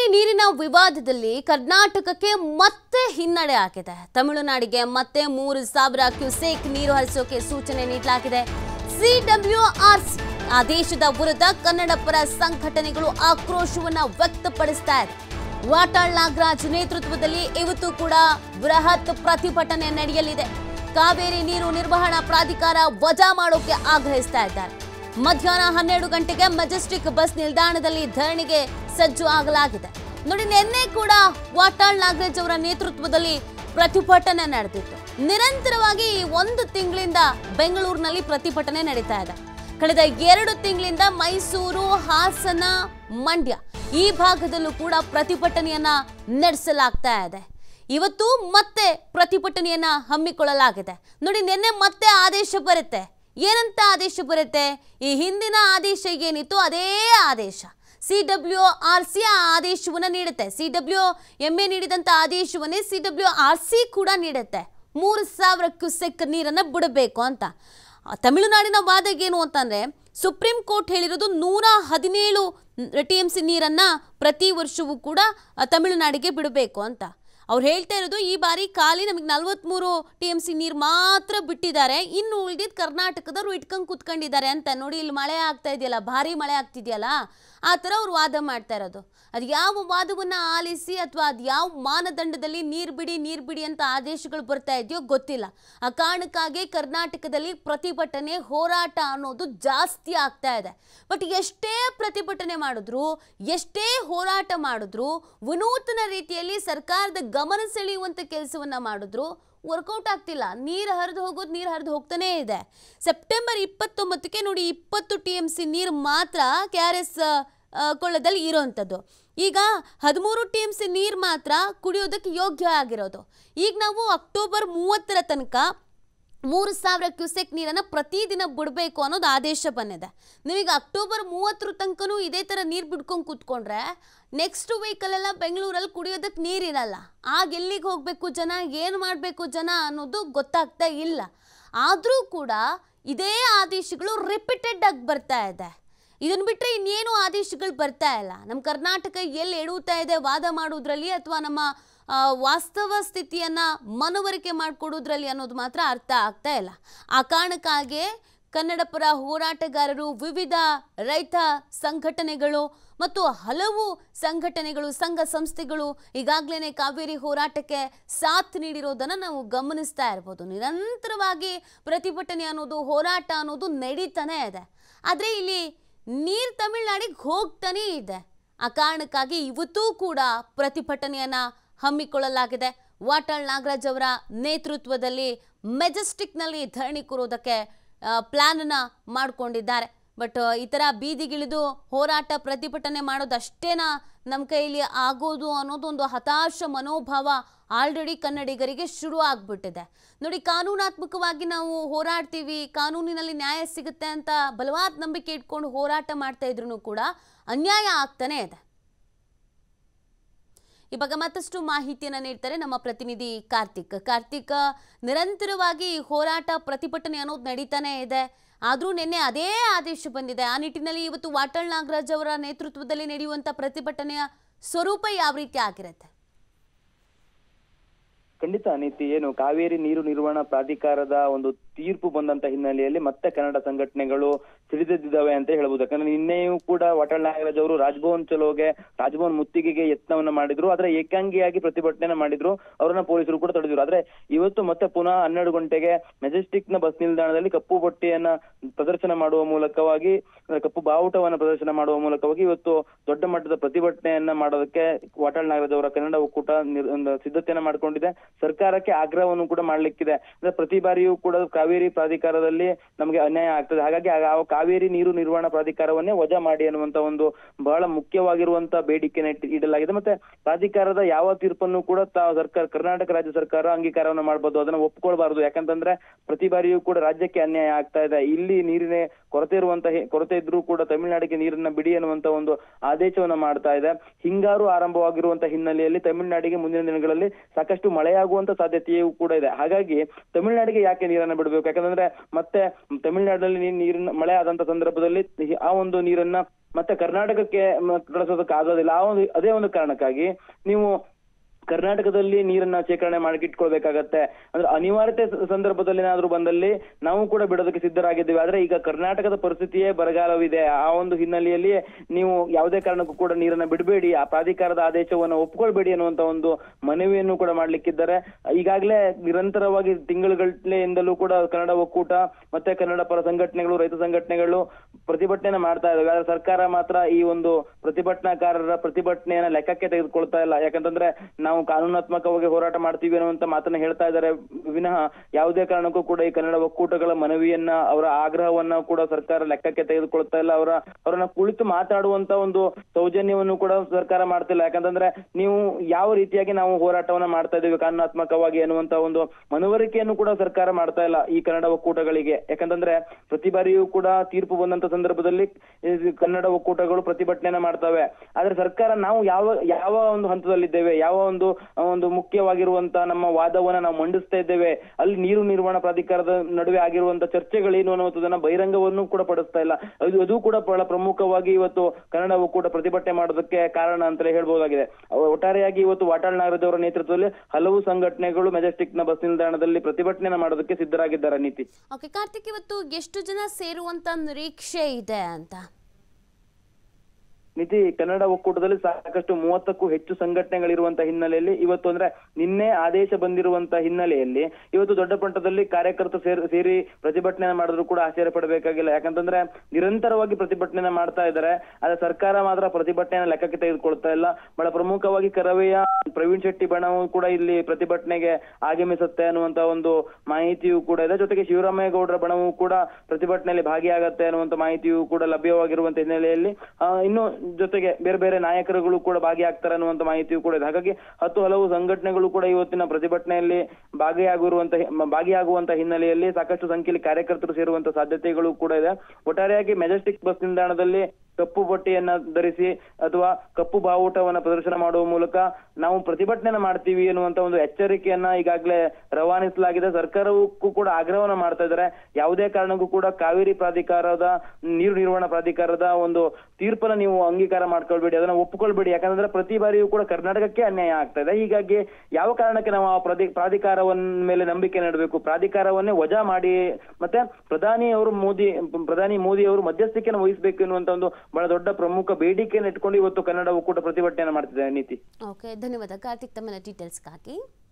ಕಾವೇರಿ ನೀರಿನ ವಿವಾದದಲ್ಲಿ ಕರ್ನಾಟಕಕ್ಕೆ ಮತ್ತೆ ಹಿನ್ನಡೆ ಆಗಿದೆ ತಮಿಳುನಾಡಿಗೆ ಮತ್ತೆ ಮೂರು ಸಾವಿರ ಕ್ಯೂಸೆಕ್ ನೀರು ಹರಿಸೋಕೆ ಸೂಚನೆ ನೀಡಲಾಗಿದೆ ಸಿಡಬ್ಲ್ಯೂಆರ್ಸಿ ಆದೇಶದ ವಿರುದ್ಧ ಕನ್ನಡ ಪರ ಸಂಘಟನೆಗಳು ಆಕ್ರೋಶವನ್ನ ವ್ಯಕ್ತಪಡಿಸ್ತಾ ಇದೆ ವಾಟಾಳ್ ನಾಗರಾಜ್ ನೇತೃತ್ವದಲ್ಲಿ ಇವತ್ತು ಕೂಡ ಬೃಹತ್ ಪ್ರತಿಭಟನೆ ನಡೆಯಲಿದೆ ಕಾವೇರಿ ನೀರು ನಿರ್ವಹಣಾ ಪ್ರಾಧಿಕಾರ ವಜಾ ಮಾಡೋಕೆ ಆಗ್ರಹಿಸ್ತಾ ಇದ್ದಾರೆ ಮಧ್ಯಾಹ್ನ ಹನ್ನೆರಡು ಗಂಟೆಗೆ ಮೆಜೆಸ್ಟಿಕ್ ಬಸ್ ನಿಲ್ದಾಣದಲ್ಲಿ ಧರಣಿಗೆ ಸಜ್ಜು ಆಗಲಾಗಿದೆ ನೋಡಿ ನಿನ್ನೆ ಕೂಡ ವಾಟಾಳ್ ನಾಗರಾಜ್ ಅವರ ನೇತೃತ್ವದಲ್ಲಿ ಪ್ರತಿಭಟನೆ ನಡೆದಿತ್ತು ನಿರಂತರವಾಗಿ ಈ ಒಂದು ತಿಂಗಳಿಂದ ಬೆಂಗಳೂರಿನಲ್ಲಿ ಪ್ರತಿಭಟನೆ ನಡೀತಾ ಇದೆ ಕಳೆದ ಎರಡು ತಿಂಗಳಿಂದ ಮೈಸೂರು ಹಾಸನ ಮಂಡ್ಯ ಈ ಭಾಗದಲ್ಲೂ ಕೂಡ ಪ್ರತಿಭಟನೆಯನ್ನ ನಡೆಸಲಾಗ್ತಾ ಇದೆ ಇವತ್ತು ಮತ್ತೆ ಪ್ರತಿಭಟನೆಯನ್ನ ಹಮ್ಮಿಕೊಳ್ಳಲಾಗಿದೆ ನೋಡಿ ನಿನ್ನೆ ಮತ್ತೆ ಆದೇಶ ಬರುತ್ತೆ ಏನಂತ ಆದೇಶ ಬರುತ್ತೆ ಈ ಹಿಂದಿನ ಆದೇಶ ಏನಿತ್ತು ಅದೇ ಆದೇಶ ಸಿ ಡಬ್ಲ್ಯೂ ಆರ್ ಸಿ ಆ ಆದೇಶವನ್ನು ನೀಡುತ್ತೆ ಸಿ ಡಬ್ಲ್ಯೂ ಎಂ ಎ ನೀಡಿದಂಥ ಆದೇಶವನ್ನೇ ಸಿ ಡಬ್ಲ್ಯೂ ಆರ್ ಸಿ ಕೂಡ ನೀಡುತ್ತೆ ಮೂರು ಸಾವಿರ ಕ್ಯೂಸೆಕ್ ನೀರನ್ನು ಬಿಡಬೇಕು ಅಂತ ಆ, ತಮಿಳುನಾಡಿನ ವಾದ ಏನು ಅಂತಂದರೆ ಸುಪ್ರೀಂ ಕೋರ್ಟ್ ಹೇಳಿರೋದು ನೂರ ಹದಿನೇಳು ಟಿ ಎಮ್ ಸಿ ನೀರನ್ನು ಪ್ರತಿ ವರ್ಷವೂ ಕೂಡ ಆ, ತಮಿಳುನಾಡಿಗೆ ಬಿಡಬೇಕು ಅಂತ ಅವ್ರು ಹೇಳ್ತಾ ಇರೋದು ಈ ಬಾರಿ ಖಾಲಿ ನಮಗೆ ನಲ್ವತ್ಮೂರು ಟಿ ಎಮ್ ಸಿ ನೀರು ಮಾತ್ರ ಬಿಟ್ಟಿದ್ದಾರೆ ಇನ್ನು ಉಳಿದಿದ್ದು ಕರ್ನಾಟಕದವ್ರು ಇಟ್ಕೊಂಡು ಕೂತ್ಕೊಂಡಿದ್ದಾರೆ ಅಂತ ನೋಡಿ ಇಲ್ಲಿ ಮಳೆ ಆಗ್ತಾ ಇದೆಯಲ್ಲ ಭಾರಿ ಮಳೆ ಆಗ್ತಿದೆಯಲ್ಲ ಆ ಥರ ಅವ್ರು ವಾದ ಮಾಡ್ತಾ ಇರೋದು ಅದು ಯಾವ ವಾದವನ್ನು ಆಲಿಸಿ ಅಥವಾ ಅದು ಯಾವ ಮಾನದಂಡದಲ್ಲಿ ನೀರು ಬಿಡಿ ನೀರು ಬಿಡಿ ಅಂತ ಆದೇಶಗಳು ಬರ್ತಾ ಇದೆಯೋ ಗೊತ್ತಿಲ್ಲ ಆ ಕಾರಣಕ್ಕಾಗಿ ಕರ್ನಾಟಕದಲ್ಲಿ ಪ್ರತಿಭಟನೆ ಹೋರಾಟ ಅನ್ನೋದು ಜಾಸ್ತಿ ಆಗ್ತಾ ಇದೆ ಬಟ್ ಎಷ್ಟೇ ಪ್ರತಿಭಟನೆ ಮಾಡಿದ್ರು ಎಷ್ಟೇ ಹೋರಾಟ ಮಾಡಿದ್ರು ವಿನೂತನ ರೀತಿಯಲ್ಲಿ ಸರ್ಕಾರದ ಗಮನ ಸೆಳೆಯುವಂಥ ಕೆಲಸವನ್ನ ಮಾಡಿದ್ರು ವರ್ಕೌಟ್ ಆಗ್ತಿಲ್ಲ ನೀರು ಹರಿದು ಹೋಗೋದು ನೀರು ಹರಿದು ಹೋಗ್ತಾನೇ ಇದೆ ಸೆಪ್ಟೆಂಬರ್ ಇಪ್ಪತ್ತೊಂಬತ್ತಕ್ಕೆ ನೋಡಿ ಇಪ್ಪತ್ತು ಟಿ ಎಮ್ ಸಿ ನೀರು ಮಾತ್ರ ಕೆ ಆರ್ ಎಸ್ ಕೊಳ್ಳದಲ್ಲಿ ಇರೋವಂಥದ್ದು ಈಗ ಹದಿಮೂರು ಟಿ ಎಮ್ ಸಿ ನೀರು ಮಾತ್ರ ಕುಡಿಯೋದಕ್ಕೆ ಯೋಗ್ಯ ಆಗಿರೋದು ಈಗ ನಾವು ಅಕ್ಟೋಬರ್ ಮೂವತ್ತರ ತನಕ ಮೂರು ಸಾವಿರ ಕ್ಯೂಸೆಕ್ ನೀರನ್ನು ಪ್ರತಿದಿನ ಬಿಡಬೇಕು ಅನ್ನೋದು ಆದೇಶ ಬಂದಿದೆ ನೀವೀಗ ಅಕ್ಟೋಬರ್ ಮೂವತ್ತರ ತನಕನೂ ಇದೇ ಥರ ನೀರು ಬಿಡ್ಕೊಂಡು ಕೂತ್ಕೊಂಡ್ರೆ ನೆಕ್ಸ್ಟ್ ವೀಕಲ್ಲೆಲ್ಲ ಬೆಂಗಳೂರಲ್ಲಿ ಕುಡಿಯೋದಕ್ಕೆ ನೀರಿರಲ್ಲ ಆಗ ಎಲ್ಲಿಗೆ ಹೋಗಬೇಕು ಜನ ಏನು ಮಾಡಬೇಕು ಜನ ಅನ್ನೋದು ಗೊತ್ತಾಗ್ತಾ ಇಲ್ಲ ಆದರೂ ಕೂಡ ಇದೇ ಆದೇಶಗಳು ರಿಪೀಟೆಡ್ ಆಗಿ ಬರ್ತಾ ಇದೆ ಇದನ್ನು ಬಿಟ್ಟರೆ ಇನ್ನೇನು ಆದೇಶಗಳು ಬರ್ತಾ ಇಲ್ಲ ನಮ್ಮ ಕರ್ನಾಟಕ ಎಲ್ಲಿ ಎಡುತ್ತಾ ಇದೆ ವಾದ ಮಾಡೋದ್ರಲ್ಲಿ ಅಥವಾ ನಮ್ಮ ಆ, ವಾಸ್ತವ ಸ್ಥಿತಿಯನ್ನು ಮನವರಿಕೆ ಮಾಡಿಕೊಡೋದ್ರಲ್ಲಿ ಅನ್ನೋದು ಮಾತ್ರ ಅರ್ಥ ಆಗ್ತಾ ಇಲ್ಲ ಆ ಕಾರಣಕ್ಕಾಗಿ ಕನ್ನಡ ಪರ ಹೋರಾಟಗಾರರು ವಿವಿಧ ರೈತ ಸಂಘಟನೆಗಳು ಮತ್ತು ಹಲವು ಸಂಘಟನೆಗಳು ಸಂಘ ಸಂಸ್ಥೆಗಳು ಈಗಾಗಲೇ ಕಾವೇರಿ ಹೋರಾಟಕ್ಕೆ ಸಾಥ್ ನೀಡಿರೋದನ್ನು ನಾವು ಗಮನಿಸ್ತಾ ಇರ್ಬೋದು ನಿರಂತರವಾಗಿ ಪ್ರತಿಭಟನೆ ಅನ್ನೋದು ಹೋರಾಟ ಅನ್ನೋದು ನಡೀತಾನೆ ಇದೆ ಆದರೆ ಇಲ್ಲಿ ನೀರು ತಮಿಳ್ನಾಡಿಗೆ ಹೋಗ್ತಾನೇ ಇದೆ ಆ ಕಾರಣಕ್ಕಾಗಿ ಇವತ್ತೂ ಕೂಡ ಪ್ರತಿಭಟನೆಯನ್ನ ಹಮ್ಮಿಕೊಳ್ಳಲಾಗಿದೆ ವಾಟಾಳ್ ನಾಗರಾಜ್ ಅವರ ನೇತೃತ್ವದಲ್ಲಿ ಮೆಜೆಸ್ಟಿಕ್ನಲ್ಲಿ ಧರಣಿ ಕೂರೋದಕ್ಕೆ ಪ್ಲ್ಯಾನನ್ನು ಮಾಡಿಕೊಂಡಿದ್ದಾರೆ ಬಟ್ ಈ ಥರ ಬೀದಿಗಿಳಿದು ಹೋರಾಟ ಪ್ರತಿಭಟನೆ ಮಾಡೋದಷ್ಟೇನಾ ನಮ್ಮ ಕೈಲಿ ಆಗೋದು ಅನ್ನೋದೊಂದು ಹತಾಶ ಮನೋಭಾವ ಆಲ್ರೆಡಿ ಕನ್ನಡಿಗರಿಗೆ ಶುರು ಆಗ್ಬಿಟ್ಟಿದೆ ನೋಡಿ ಕಾನೂನಾತ್ಮಕವಾಗಿ ನಾವು ಹೋರಾಡ್ತೀವಿ ಕಾನೂನಿನಲ್ಲಿ ನ್ಯಾಯ ಸಿಗುತ್ತೆ ಅಂತ ಬಲವಾದ ನಂಬಿಕೆ ಇಟ್ಕೊಂಡು ಹೋರಾಟ ಮಾಡ್ತಾ ಇದ್ರು ಕೂಡ ಅನ್ಯಾಯ ಆಗ್ತಾನೆ ಇದೆ ಈ ಬಗ್ಗೆ ಮತ್ತಷ್ಟು ಮಾಹಿತಿಯನ್ನು ನೀಡ್ತಾರೆ ನಮ್ಮ ಪ್ರತಿನಿಧಿ ಕಾರ್ತಿಕ್ ಕಾರ್ತಿಕ್ ನಿರಂತರವಾಗಿ ಈ ಹೋರಾಟ ಪ್ರತಿಭಟನೆ ಅನ್ನೋದು ನಡೀತಾನೆ ಇದೆ ಆದರೂ ನಿನ್ನೆ ಅದೇ ಆದೇಶ ಬಂದಿದೆ ಆ ನಿಟ್ಟಿನಲ್ಲಿ ಇವತ್ತು ವಾಟಾಳ್ ನಾಗರಾಜ್ ಅವರ ನೇತೃತ್ವದಲ್ಲಿ ನಡೆಯುವಂಥ ಪ್ರತಿಭಟನೆಯ ಸ್ವರೂಪ ಯಾವ ರೀತಿ ಆಗಿರುತ್ತೆ ಖಂಡಿತ ನೀತಿ ಏನು ಕಾವೇರಿ ನೀರು ನಿರ್ವಹಣಾ ಪ್ರಾಧಿಕಾರದ ಒಂದು ತೀರ್ಪು ಬಂದಂತ ಹಿನ್ನೆಲೆಯಲ್ಲಿ ಮತ್ತೆ ಕನ್ನಡ ಸಂಘಟನೆಗಳು ಸಿಡಿದೆದ್ದಿದ್ದಾವೆ ಅಂತ ಹೇಳ್ಬೋದು ಯಾಕಂದ್ರೆ ನಿನ್ನೆಯೂ ಕೂಡ ವಾಟಾಳ್ ನಾಗರಾಜ್ ಅವರು ರಾಜಭವನ್ ಚಲೋಗೆ ರಾಜಭವನ್ ಮುತ್ತಿಗೆಗೆ ಯತ್ನವನ್ನ ಮಾಡಿದ್ರು ಆದ್ರೆ ಏಕಾಂಗಿಯಾಗಿ ಪ್ರತಿಭಟನೆ ಮಾಡಿದ್ರು ಅವರನ್ನ ಪೊಲೀಸರು ಕೂಡ ತಡೆದಿದ್ರು ಆದ್ರೆ ಇವತ್ತು ಮತ್ತೆ ಪುನಃ ಹನ್ನೆರಡು ಗಂಟೆಗೆ ಮೆಜೆಸ್ಟಿಕ್ ನ ಬಸ್ ನಿಲ್ದಾಣದಲ್ಲಿ ಕಪ್ಪು ಬಟ್ಟೆಯನ್ನ ಪ್ರದರ್ಶನ ಮಾಡುವ ಮೂಲಕವಾಗಿ ಅಂದ್ರೆ ಕಪ್ಪು ಬಾವುಟವನ್ನ ಪ್ರದರ್ಶನ ಮಾಡುವ ಮೂಲಕವಾಗಿ ಇವತ್ತು ದೊಡ್ಡ ಮಟ್ಟದ ಪ್ರತಿಭಟನೆಯನ್ನ ಮಾಡೋದಕ್ಕೆ ವಾಟಾಳ್ ನಾಗರಾಜ್ ಅವರ ಕನ್ನಡ ಒಕ್ಕೂಟ ನಿರ್- ಒಂದು ಸಿದ್ಧತೆಯನ್ನ ಮಾಡ್ಕೊಂಡಿದೆ ಸರ್ಕಾರಕ್ಕೆ ಆಗ್ರಹವನ್ನು ಕೂಡ ಮಾಡ್ಲಿಕ್ಕಿದೆ ಅಂದ್ರೆ ಪ್ರತಿ ಬಾರಿಯೂ ಕೂಡ ಕಾವೇರಿ ಪ್ರಾಧಿಕಾರದಲ್ಲಿ ನಮಗೆ ಅನ್ಯಾಯ ಆಗ್ತದೆ ಹಾಗಾಗಿ ಆ ಆ ಕಾವೇರಿ ನೀರು ನಿರ್ವಹಣಾ ಪ್ರಾಧಿಕಾರವನ್ನೇ ವಜಾ ಮಾಡಿ ಅನ್ನುವಂತ ಒಂದು ಬಹಳ ಮುಖ್ಯವಾಗಿರುವಂತ ಬೇಡಿಕೆನ ಇಟ್- ಇಡಲಾಗಿದೆ ಮತ್ತೆ ಪ್ರಾಧಿಕಾರದ ಯಾವ ತೀರ್ಪನ್ನು ಕೂಡ ತಾವು ಸರ್ಕಾರ ಕರ್ನಾಟಕ ರಾಜ್ಯ ಸರ್ಕಾರ ಅಂಗೀಕಾರವನ್ನು ಮಾಡಬಹುದು ಅದನ್ನ ಒಪ್ಕೊಳ್ಬಾರದು ಯಾಕಂತಂದ್ರೆ ಪ್ರತಿ ಬಾರಿಯೂ ಕೂಡ ರಾಜ್ಯಕ್ಕೆ ಅನ್ಯಾಯ ಆಗ್ತಾ ಇದೆ ಇಲ್ಲಿ ನೀರಿನ ಕೊರತೆ ಇರುವಂತ ಹೆ- ಕೊರತೆ ಇದ್ರೂ ಕೂಡ ತಮಿಳುನಾಡಿಗೆ ನೀರನ್ನ ಬಿಡಿ ಅನ್ನುವಂತ ಒಂದು ಆದೇಶವನ್ನ ಮಾಡ್ತಾ ಇದೆ ಹಿಂಗಾರು ಆರಂಭವಾಗಿರುವಂತ ಹಿನ್ನೆಲೆಯಲ್ಲಿ ತಮಿಳುನಾಡಿಗೆ ಮುಂದಿನ ದಿನಗಳಲ್ಲಿ ಸಾಕಷ್ಟು ಮಳೆಯಾಗುವಂತ ಸಾಧ್ಯತೆಯೂ ಕೂಡ ಇದೆ ಹಾಗಾಗಿ ತಮಿಳುನಾಡಿಗೆ ಯಾಕೆ ನೀರನ್ನ ಬಿಡಬೇಕು ಯಾಕಂದ್ರೆ ಮತ್ತೆ ತಮಿಳುನಾಡಿನಲ್ಲಿ ನೀ- ನೀರಿನ ಮಳೆ ಆದಂತ ಸಂದರ್ಭದಲ್ಲಿ ಆ ಒಂದು ನೀರನ್ನ ಮತ್ತೆ ಕರ್ನಾಟಕಕ್ಕೆ ಮ- ಕಳಿಸೋದಕ್ಕೆ ಆಗೋದಿಲ್ಲ ಆ ಒಂದು ಅದೇ ಒಂದು ಕಾರಣಕ್ಕಾಗಿ ನೀವು ಕರ್ನಾಟಕದಲ್ಲಿ ನೀರನ್ನ ಶೇಖರಣೆ ಮಾಡಿಟ್ಕೊಳ್ಬೇಕಾಗತ್ತೆ ಅಂದ್ರೆ ಅನಿವಾರ್ಯತೆ ಸ- ಸಂದರ್ಭದಲ್ಲಿ ಏನಾದ್ರೂ ಬಂದಲ್ಲಿ ನಾವು ಕೂಡ ಬಿಡೋದಕ್ಕೆ ಸಿದ್ಧರಾಗಿದ್ದೀವಿ ಆದ್ರೆ ಈಗ ಕರ್ನಾಟಕದ ಪರಿಸ್ಥಿತಿಯೇ ಬರಗಾಲವಿದೆ ಆ ಒಂದು ಹಿನ್ನೆಲೆಯಲ್ಲಿ ನೀವು ಯಾವುದೇ ಕಾರಣಕ್ಕೂ ಕೂಡ ನೀರನ್ನ ಬಿಡಬೇಡಿ ಆ ಪ್ರಾಧಿಕಾರದ ಆದೇಶವನ್ನು ಒಪ್ಕೊಳ್ಬೇಡಿ ಅನ್ನುವಂತ ಒಂದು ಮನವಿಯನ್ನು ಕೂಡ ಮಾಡ್ಲಿಕ್ಕಿದ್ದಾರೆ ಈಗಾಗಲೇ ನಿರಂತರವಾಗಿ ತಿಂಗಳುಗಳಿಂದಲೂ ಕೂಡ ಕನ್ನಡ ಒಕ್ಕೂಟ ಮತ್ತೆ ಕನ್ನಡ ಪರ ಸಂಘಟನೆಗಳು ರೈತ ಸಂಘಟನೆಗಳು ಪ್ರತಿಭಟನೆ ಮಾಡ್ತಾ ಇದಾವೆ ಆದ್ರೆ ಸರ್ಕಾರ ಮಾತ್ರ ಈ ಒಂದು ಪ್ರತಿಭಟನಾಕಾರರ ಪ್ರತಿಭಟನೆಯನ್ನ ಲೆಕ್ಕಕ್ಕೆ ತೆಗೆದುಕೊಳ್ತಾ ಇಲ್ಲ ಯಾಕಂತಂದ್ರೆ ನಾವು ಕಾನೂನಾತ್ಮಕವಾಗಿ ಹೋರಾಟ ಮಾಡ್ತೀವಿ ಅನ್ನುವಂತ ಮಾತನ್ನ ಹೇಳ್ತಾ ಇದ್ದಾರೆ ವಿನಃ ಯಾವುದೇ ಕಾರಣಕ್ಕೂ ಕೂಡ ಈ ಕನ್ನಡ ಒಕ್ಕೂಟಗಳ ಮನವಿಯನ್ನ ಅವರ ಆಗ್ರಹವನ್ನ ಕೂಡ ಸರ್ಕಾರ ಲೆಕ್ಕಕ್ಕೆ ತೆಗೆದುಕೊಳ್ತಾ ಇಲ್ಲ ಅವರ ಅವರನ್ನ ಕುಳಿತು ಮಾತಾಡುವಂತ ಒಂದು ಸೌಜನ್ಯವನ್ನು ಕೂಡ ಸರ್ಕಾರ ಮಾಡ್ತಿಲ್ಲ ಯಾಕಂತಂದ್ರೆ ನೀವು ಯಾವ ರೀತಿಯಾಗಿ ನಾವು ಹೋರಾಟವನ್ನ ಮಾಡ್ತಾ ಇದ್ದೀವಿ ಕಾನೂನಾತ್ಮಕವಾಗಿ ಅನ್ನುವಂತ ಒಂದು ಮನವರಿಕೆಯನ್ನು ಕೂಡ ಸರ್ಕಾರ ಮಾಡ್ತಾ ಇಲ್ಲ ಈ ಕನ್ನಡ ಒಕ್ಕೂಟಗಳಿಗೆ ಯಾಕಂತಂದ್ರೆ ಪ್ರತಿ ಬಾರಿಯೂ ಕೂಡ ತೀರ್ಪು ಬಂದಂತ ಸಂದರ್ಭದಲ್ಲಿ ಈ ಕನ್ನಡ ಒಕ್ಕೂಟಗಳು ಪ್ರತಿಭಟನೆಯನ್ನ ಮಾಡ್ತವೆ ಆದ್ರೆ ಸರ್ಕಾರ ನಾವು ಯಾವ ಯಾವ ಒಂದು ಹಂತದಲ್ಲಿದ್ದೇವೆ ಯಾವ ಒಂದು ಒಂದು ಮುಖ್ಯವಾಗಿರುವಂತ ನಮ್ಮ ವಾದವನ್ನ ನಾವು ಮಂಡಿಸ್ತಾ ಇದ್ದೇವೆ ಅಲ್ಲಿ ನೀರು ನಿರ್ವಹಣಾ ಪ್ರಾಧಿಕಾರದ ನಡುವೆ ಆಗಿರುವಂತ ಚರ್ಚೆಗಳೇನು ಅನ್ನುವಂಥದ್ದನ್ನ ಬಹಿರಂಗವನ್ನು ಕೂಡ ಪಡಿಸ್ತಾ ಇಲ್ಲ ಅದು ಅದು ಕೂಡ ಬಹಳ ಪ್ರಮುಖವಾಗಿ ಇವತ್ತು ಕನ್ನಡ ಒಕ್ಕೂಟ ಪ್ರತಿಭಟನೆ ಮಾಡೋದಕ್ಕೆ ಕಾರಣ ಅಂತಲೇ ಹೇಳ್ಬೋದಾಗಿದೆ ಅವ- ಒಟ್ಟಾರೆಯಾಗಿ ಇವತ್ತು ವಾಟಾಳ್ ನಾಗರಾಜ್ ಅವರ ನೇತೃತ್ವದಲ್ಲಿ ಹಲವು ಸಂಘಟನೆಗಳು ಮೆಜೆಸ್ಟಿಕ್ ನ ಬಸ್ ನಿಲ್ದಾಣದಲ್ಲಿ ಪ್ರತಿಭಟನೆ ಮಾಡೋದಕ್ಕೆ ಸಿದ್ಧರಾಗಿದ್ದಾರೆ ನೀತಿ ಓಕೆ ಕಾರ್ತಿಕ್ ಇವತ್ತು ಎಷ್ಟು ಜನ ಸೇರುವಂತ ನಿರೀಕ್ಷೆ ಇದೆ ಅಂತ ನಿತಿ ಕನ್ನಡ ಒಕ್ಕೂಟದಲ್ಲಿ ಸಾಕಷ್ಟು ಮೂವತ್ತಕ್ಕೂ ಹೆಚ್ಚು ಸಂಘಟನೆಗಳಿರುವಂತ ಹಿನ್ನೆಲೆಯಲ್ಲಿ ಇವತ್ತು ಅಂದ್ರೆ ನಿನ್ನೆ ಆದೇಶ ಬಂದಿರುವಂತ ಹಿನ್ನೆಲೆಯಲ್ಲಿ ಇವತ್ತು ದೊಡ್ಡ ಮಟ್ಟದಲ್ಲಿ ಕಾರ್ಯಕರ್ತರು ಸೇರಿ ಸೇರಿ ಪ್ರತಿಭಟನೆ ಮಾಡಿದ್ರು ಕೂಡ ಆಶ್ಚರ್ಯ ಪಡಬೇಕಾಗಿಲ್ಲ ಯಾಕಂತಂದ್ರೆ ನಿರಂತರವಾಗಿ ಪ್ರತಿಭಟನೆ ಮಾಡ್ತಾ ಇದ್ದಾರೆ ಆದ್ರೆ ಸರ್ಕಾರ ಮಾತ್ರ ಪ್ರತಿಭಟನೆಯ ಲೆಕ್ಕಕ್ಕೆ ತೆಗೆದುಕೊಳ್ತಾ ಇಲ್ಲ ಬಹಳ ಪ್ರಮುಖವಾಗಿ ಕರವೆಯ ಪ್ರವೀಣ್ ಶೆಟ್ಟಿ ಬಣವು ಕೂಡ ಇಲ್ಲಿ ಪ್ರತಿಭಟನೆಗೆ ಆಗಮಿಸುತ್ತೆ ಅನ್ನುವಂತ ಒಂದು ಮಾಹಿತಿಯೂ ಕೂಡ ಇದೆ ಜೊತೆಗೆ ಶಿವರಾಮೇಗೌಡರ ಬಣವು ಕೂಡ ಪ್ರತಿಭಟನೆಯಲ್ಲಿ ಭಾಗಿಯಾಗತ್ತೆ ಅನ್ನುವಂತ ಮಾಹಿತಿಯೂ ಕೂಡ ಲಭ್ಯವಾಗಿರುವಂತ ಹಿನ್ನೆಲೆಯಲ್ಲಿ ಆ, ಇನ್ನು ಜೊತೆಗೆ ಬೇರೆ ಬೇರೆ ನಾಯಕರುಗಳು ಕೂಡ ಭಾಗಿಯಾಗ್ತಾರೆ ಅನ್ನುವಂತ ಮಾಹಿತಿಯೂ ಕೂಡ ಇದೆ ಹಾಗಾಗಿ ಹತ್ತು ಹಲವು ಸಂಘಟನೆಗಳು ಕೂಡ ಇವತ್ತಿನ ಪ್ರತಿಭಟನೆಯಲ್ಲಿ ಭಾಗಿಯಾಗಿರುವಂತ ಭಾಗಿಯಾಗುವಂತ ಹಿನ್ನೆಲೆಯಲ್ಲಿ ಸಾಕಷ್ಟು ಸಂಖ್ಯೆಯಲ್ಲಿ ಕಾರ್ಯಕರ್ತರು ಸೇರುವಂತ ಸಾಧ್ಯತೆಗಳು ಕೂಡ ಇದೆ ಒಟ್ಟಾರೆಯಾಗಿ ಮೆಜೆಸ್ಟಿಕ್ ಬಸ್ ನಿಲ್ದಾಣದಲ್ಲಿ ಕಪ್ಪು ಬಟ್ಟೆಯನ್ನ ಧರಿಸಿ ಅಥವಾ ಕಪ್ಪು ಬಾವುಟವನ್ನ ಪ್ರದರ್ಶನ ಮಾಡುವ ಮೂಲಕ ನಾವು ಪ್ರತಿಭಟನೆ ಮಾಡ್ತೀವಿ ಅನ್ನುವಂತ ಒಂದು ಎಚ್ಚರಿಕೆಯನ್ನ ಈಗಾಗಲೇ ರವಾನಿಸಲಾಗಿದೆ ಸರ್ಕಾರಕ್ಕೂ ಕೂಡ ಆಗ್ರಹವನ್ನ ಮಾಡ್ತಾ ಇದ್ದಾರೆ ಯಾವುದೇ ಕಾರಣಕ್ಕೂ ಕೂಡ ಕಾವೇರಿ ಪ್ರಾಧಿಕಾರದ ನೀರು ನಿರ್ವಹಣಾ ಪ್ರಾಧಿಕಾರದ ಒಂದು ತೀರ್ಪನ್ನ ನೀವು ಅಂಗೀಕಾರ ಮಾಡ್ಕೊಳ್ಬೇಡಿ ಅದನ್ನ ಒಪ್ಕೊಳ್ಬೇಡಿ ಯಾಕಂದ್ರೆ ಪ್ರತಿ ಬಾರಿಯೂ ಕೂಡ ಕರ್ನಾಟಕಕ್ಕೆ ಅನ್ಯಾಯ ಆಗ್ತಾ ಇದೆ ಹೀಗಾಗಿ ಯಾವ ಕಾರಣಕ್ಕೆ ನಾವು ಆ ಪ್ರತಿ ಪ್ರಾಧಿಕಾರವನ್ನ ಮೇಲೆ ನಂಬಿಕೆ ನೀಡಬೇಕು ಪ್ರಾಧಿಕಾರವನ್ನೇ ವಜಾ ಮಾಡಿ ಮತ್ತೆ ಪ್ರಧಾನಿ ಅವರು ಮೋದಿ ಪ್ರಧಾನಿ ಮೋದಿ ಅವರು ಮಧ್ಯಸ್ಥಿಕೆಯನ್ನು ವಹಿಸಬೇಕು ಎನ್ನುವಂತ ಒಂದು ಬಹಳ ದೊಡ್ಡ ಪ್ರಮುಖ ಬೇಡಿಕೆಯನ್ನು ಇಟ್ಕೊಂಡು ಇವತ್ತು ಕನ್ನಡ ಒಕ್ಕೂಟ ಪ್ರತಿಭಟನೆಯನ್ನು ಮಾಡ್ತಿದೆ ನೀತಿ ಓಕೆ ಧನ್ಯವಾದ ಕಾರ್ತಿಕ್ ತಮ್ಮ ಡೀಟೇಲ್ಸ್ಗಾಗಿ